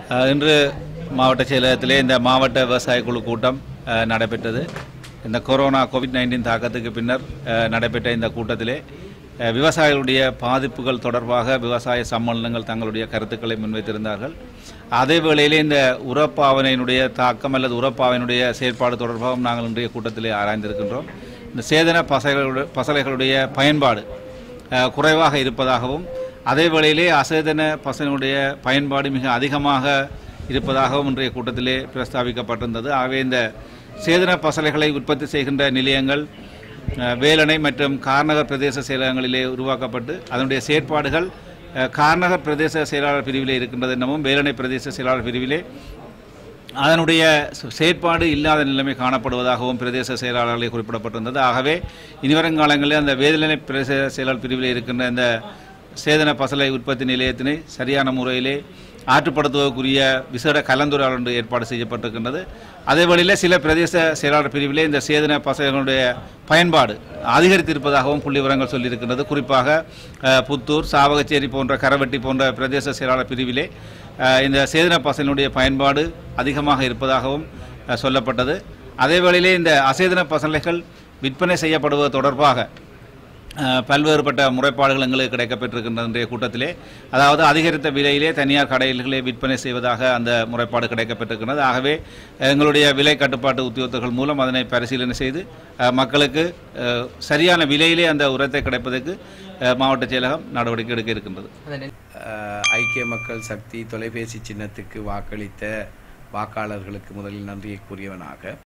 அஹ், இன்று மாவட்ட செயலகத்திலே இந்த மாவட்ட விவசாய குழு கூட்டம் அஹ், நடைபெற்றது இந்த கொரோனா கோவிட் நைன்டீன் தாக்கத்துக்கு பின்னர் அஹ், நடைபெற்ற இந்த கூட்டத்திலே அஹ், விவசாயிகளுடைய பாதிப்புகள் தொடர்பாக விவசாய சம்மேளனங்கள் தங்களுடைய கருத்துக்களை முன்வைத்திருந்தார்கள் அதே வேளையிலே இந்த உரப்பாவனையினுடைய தாக்கம் அல்லது உரப்பாவனையினுடைய செயற்பாடு தொடர்பாகவும் நாங்கள் இன்றைய கூட்டத்திலே ஆராய்ந்திருக்கின்றோம் இந்த சேதன பசைகளுடைய பசலைகளுடைய பயன்பாடு அஹ், குறைவாக இருப்பதாகவும் அதே வேளையிலே அசேதன பசங்களுடைய பயன்பாடு மிக அதிகமாக இருப்பதாகவும் இன்றைய கூட்டத்திலே பிரஸ்தாபிக்கப்பட்டிருந்தது ஆகவே இந்த சேதன பசலைகளை உற்பத்தி செய்கின்ற நிலையங்கள் அஹ், வேலணை மற்றும் கார்நகர் பிரதேச செயலகங்களிலே உருவாக்கப்பட்டு அதனுடைய செயற்பாடுகள் அஹ், கார்நகர் பிரதேச செயலாளர் பிரிவிலே இருக்கின்றது என்னமும் வேலணை பிரதேச செயலாளர் பிரிவிலே அதனுடைய ச- செயற்பாடு இல்லாத நிலைமை காணப்படுவதாகவும் பிரதேச செயலாளர்களே குறிப்பிடப்பட்டிருந்தது ஆகவே இனிவரும் காலங்களில் அந்த வேதநிலை பிரதேச செயலாளர் பிரிவில் இருக்கின்ற இந்த சேதன பசலை உற்பத்தி நிலையத்தினை சரியான முறையிலே ஆற்றுப்படுத்துவதற்குரிய விசேட கலந்துரையாடல் ஒன்று ஏற்பாடு செய்யப்பட்டிருக்கின்றது அதே வழியில் சில பிரதேச செயலாளர் பிரிவிலே இந்த சேதன பசங்களுடைய பயன்பாடு அதிகரித்திருப்பதாகவும் புள்ளி விவரங்கள் சொல்லியிருக்கின்றது குறிப்பாக அஹ், புத்தூர் சாவகச்சேரி போன்ற கரவெட்டி போன்ற பிரதேச செயலாளர் பிரிவிலே அஹ், இந்த சேதன பசலினுடைய பயன்பாடு அதிகமாக இருப்பதாகவும் அஹ், சொல்லப்பட்டது அதே வேளையிலே இந்த அசேதன பசலைகள் விற்பனை செய்யப்படுவது தொடர்பாக அஹ், பல்வேறுபட்ட முறைப்பாடுகள் எங்களுக்கு கிடைக்கப்பெற்றிருக்கின்ற இன்றைய கூட்டத்திலே அதாவது அதிகரித்த விலையிலே தனியார் கடைகளிலே விற்பனை செய்வதாக அந்த முறைப்பாடு கிடைக்கப்பெற்றிருக்கிறது ஆகவே எங்களுடைய விலை கட்டுப்பாட்டு உத்தியோகத்தர்கள் மூலம் அதனை பரிசீலனை செய்து அஹ், மக்களுக்கு அஹ், சரியான விலையிலே அந்த உரத்தை கிடைப்பதற்கு அஹ், மாவட்ட செயலகம் நடவடிக்கை எடுக்க இருக்கின்றது அஹ், ஐக்கிய மக்கள் சக்தி தொலைபேசி சின்னத்துக்கு வாக்களித்த வாக்காளர்களுக்கு முதலில் நன்றியை கூறியவனாக